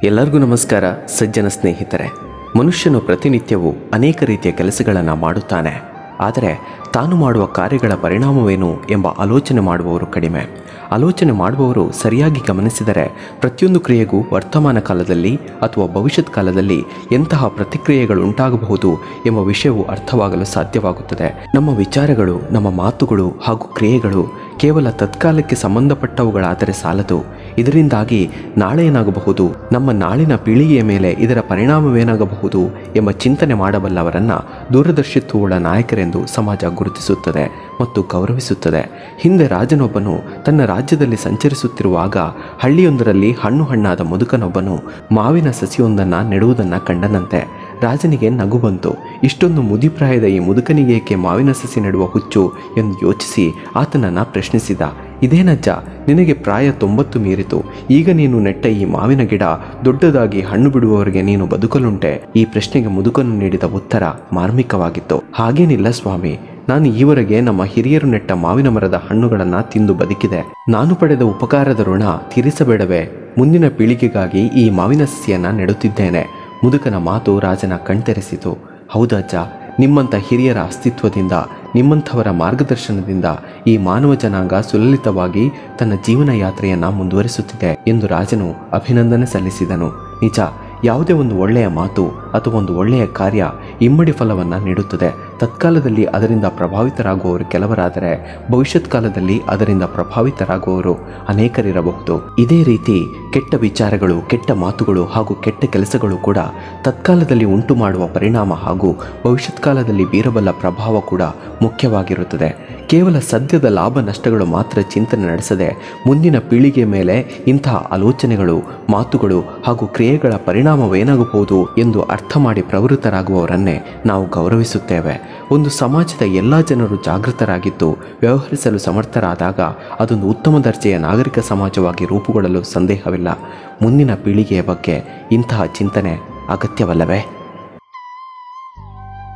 ಎಲ್ಲರಿಗೂ ನಮಸ್ಕಾರ ಸಜ್ಜನ ಸ್ನೇಹಿತರೆ ಮನುಷ್ಯನು ಪ್ರತಿನಿತ್ಯವೂ ಅನೇಕ ರೀತಿಯ ಕೆಲಸಗಳನ್ನು ಮಾಡುತ್ತಾನೆ ಆದರೆ ತಾನು ಮಾಡುವ ಕಾರ್ಯಗಳ ಪರಿಣಾಮವೇನು ಎಂಬ ಆಲೋಚನೆ ಮಾಡುವವರು ಕಡಿಮೆ ಆಲೋಚನೆ ಮಾಡುವವರು ಸರಿಯಾಗಿ ಗಮನಿಸಿದರೆ ಪ್ರತಿಯೊಂದು ಕ್ರಿಯೆಗೂ ವರ್ತಮಾನ ಕಾಲದಲ್ಲಿ ಅಥವಾ ಭವಿಷ್ಯತ್ ಕಾಲದಲ್ಲಿ ಎಂತಹ ಪ್ರತಿಕ್ರಿಯೆಗಳು ಉಂಟಾಗಬಹುದು ಎಂಬ ವಿಷಯವು ಅರ್ಥವಾಗಲು ಸಾಧ್ಯವಾಗುತ್ತದೆ ನಮ್ಮ ವಿಚಾರಗಳು ನಮ್ಮ ಮಾತುಗಳು ಹಾಗೂ ಕ್ರಿಯೆಗಳು ಕೇವಲ ತತ್ಕಾಲಕ್ಕೆ ಸಂಬಂಧಪಟ್ಟವುಗಳಾದರೆ ಸಾಲದು ಇದರಿಂದಾಗಿ ನಾಳೆ ಏನಾಗಬಹುದು ನಮ್ಮ ನಾಳಿನ ಪೀಳಿಗೆಯ ಮೇಲೆ ಇದರ ಪರಿಣಾಮವೇನಾಗಬಹುದು ಎಂಬ ಚಿಂತನೆ ಮಾಡಬಲ್ಲವರನ್ನ ದೂರದರ್ಶಿತ್ವವುಳ್ಳ ನಾಯಕರೆಂದು ಸಮಾಜ ಗುರುತಿಸುತ್ತದೆ ಮತ್ತು ಗೌರವಿಸುತ್ತದೆ ಹಿಂದೆ ರಾಜನೊಬ್ಬನು ತನ್ನ ರಾಜ್ಯದಲ್ಲಿ ಸಂಚರಿಸುತ್ತಿರುವಾಗ ಹಳ್ಳಿಯೊಂದರಲ್ಲಿ ಹಣ್ಣು ಹಣ್ಣಾದ ಮುದುಕನೊಬ್ಬನು ಮಾವಿನ ಸಸಿಯೊಂದನ್ನು ನೆಡುವುದನ್ನು ಕಂಡನಂತೆ ರಾಜನಿಗೆ ನಗು ಬಂತು ಇಷ್ಟೊಂದು ಮುದಿಪ್ರಾಯದ ಈ ಮುದುಕನಿಗೇಕೆ ಮಾವಿನ ಸಸಿ ನೆಡುವ ಹುಚ್ಚು ಎಂದು ಯೋಚಿಸಿ ಆತನನ್ನು ಪ್ರಶ್ನಿಸಿದ ಇದೇನಜ್ಜ ನಿನಗೆ ಪ್ರಾಯ ತೊಂಬತ್ತು ಮೀರಿತು ಈಗ ನೀನು ನೆಟ್ಟ ಈ ಮಾವಿನ ಗಿಡ ದೊಡ್ಡದಾಗಿ ಹಣ್ಣು ಬಿಡುವವರೆಗೆ ನೀನು ಬದುಕಲುಂಟೆ ಈ ಪ್ರಶ್ನೆಗೆ ಮುದುಕನು ನೀಡಿದ ಉತ್ತರ ಮಾರ್ಮಿಕವಾಗಿತ್ತು ಹಾಗೇನಿಲ್ಲ ಸ್ವಾಮಿ ನಾನು ಈವರೆಗೆ ನಮ್ಮ ಹಿರಿಯರು ನೆಟ್ಟ ಮಾವಿನ ಮರದ ಹಣ್ಣುಗಳನ್ನು ತಿಂದು ಬದುಕಿದೆ ನಾನು ಪಡೆದ ಉಪಕಾರದ ಋಣ ತೀರಿಸಬೇಡವೇ ಮುಂದಿನ ಪೀಳಿಗೆಗಾಗಿ ಈ ಮಾವಿನ ಸಸಿಯನ್ನು ನೆಡುತ್ತಿದ್ದೇನೆ ಮುದುಕನ ಮಾತು ರಾಜನ ಕಣ್ತೆರೆಸಿತು ಹೌದಜ್ಜ ನಿಮ್ಮಂಥ ಹಿರಿಯರ ಅಸ್ತಿತ್ವದಿಂದ ನಿಮ್ಮಂಥವರ ಮಾರ್ಗದರ್ಶನದಿಂದ ಈ ಮಾನವ ಜನಾಂಗ ಸುಲಲಿತವಾಗಿ ತನ್ನ ಜೀವನ ಯಾತ್ರೆಯನ್ನು ಮುಂದುವರಿಸುತ್ತಿದೆ ಎಂದು ರಾಜನು ಅಭಿನಂದನೆ ಸಲ್ಲಿಸಿದನು ನಿಜ ಯಾವುದೇ ಒಂದು ಒಳ್ಳೆಯ ಮಾತು ಅಥವಾ ಒಂದು ಒಳ್ಳೆಯ ಕಾರ್ಯ ಇಮ್ಮಡಿ ಫಲವನ್ನು ನೀಡುತ್ತದೆ ತತ್ಕಾಲದಲ್ಲಿ ಅದರಿಂದ ಪ್ರಭಾವಿತರಾಗುವವರು ಕೆಲವರಾದರೆ ಭವಿಷ್ಯತ್ ಕಾಲದಲ್ಲಿ ಅದರಿಂದ ಪ್ರಭಾವಿತರಾಗುವವರು ಅನೇಕರಿರಬಹುದು ಇದೇ ರೀತಿ ಕೆಟ್ಟ ವಿಚಾರಗಳು ಕೆಟ್ಟ ಮಾತುಗಳು ಹಾಗೂ ಕೆಟ್ಟ ಕೆಲಸಗಳು ಕೂಡ ತತ್ಕಾಲದಲ್ಲಿ ಉಂಟು ಮಾಡುವ ಪರಿಣಾಮ ಹಾಗೂ ಭವಿಷ್ಯತ್ ಕಾಲದಲ್ಲಿ ಬೀರಬಲ್ಲ ಪ್ರಭಾವ ಕೂಡ ಮುಖ್ಯವಾಗಿರುತ್ತದೆ ಕೇವಲ ಸದ್ಯದ ಲಾಭ ನಷ್ಟಗಳು ಮಾತ್ರ ಚಿಂತನೆ ನಡೆಸದೆ ಮುಂದಿನ ಪೀಳಿಗೆ ಮೇಲೆ ಇಂತಹ ಆಲೋಚನೆಗಳು ಮಾತುಗಳು ಹಾಗೂ ಕ್ರಿಯೆಗಳ ಪರಿಣಾಮವೇನಾಗಬಹುದು ಎಂದು ಅರ್ಥ ಮಾಡಿ ಪ್ರವೃತ್ತರಾಗುವವರನ್ನೇ ನಾವು ಗೌರವಿಸುತ್ತೇವೆ ಒಂದು ಸಮಾಜದ ಎಲ್ಲ ಜನರು ಜಾಗೃತರಾಗಿದ್ದು ವ್ಯವಹರಿಸಲು ಸಮರ್ಥರಾದಾಗ ಅದೊಂದು ಉತ್ತಮ ದರ್ಜೆಯ ನಾಗರಿಕ ಸಮಾಜವಾಗಿ ರೂಪುಗೊಳ್ಳಲು ಸಂದೇಹವಿಲ್ಲ ಮುಂದಿನ ಪೀಳಿಗೆಯ ಬಗ್ಗೆ ಇಂತಹ ಚಿಂತನೆ ಅಗತ್ಯವಲ್ಲವೇ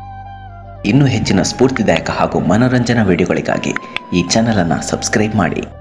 ಇನ್ನೂ ಹೆಚ್ಚಿನ ಸ್ಫೂರ್ತಿದಾಯಕ ಹಾಗೂ ಮನೋರಂಜನಾ ವಿಡಿಯೋಗಳಿಗಾಗಿ ಈ ಚಾನಲನ್ನು ಸಬ್ಸ್ಕ್ರೈಬ್ ಮಾಡಿ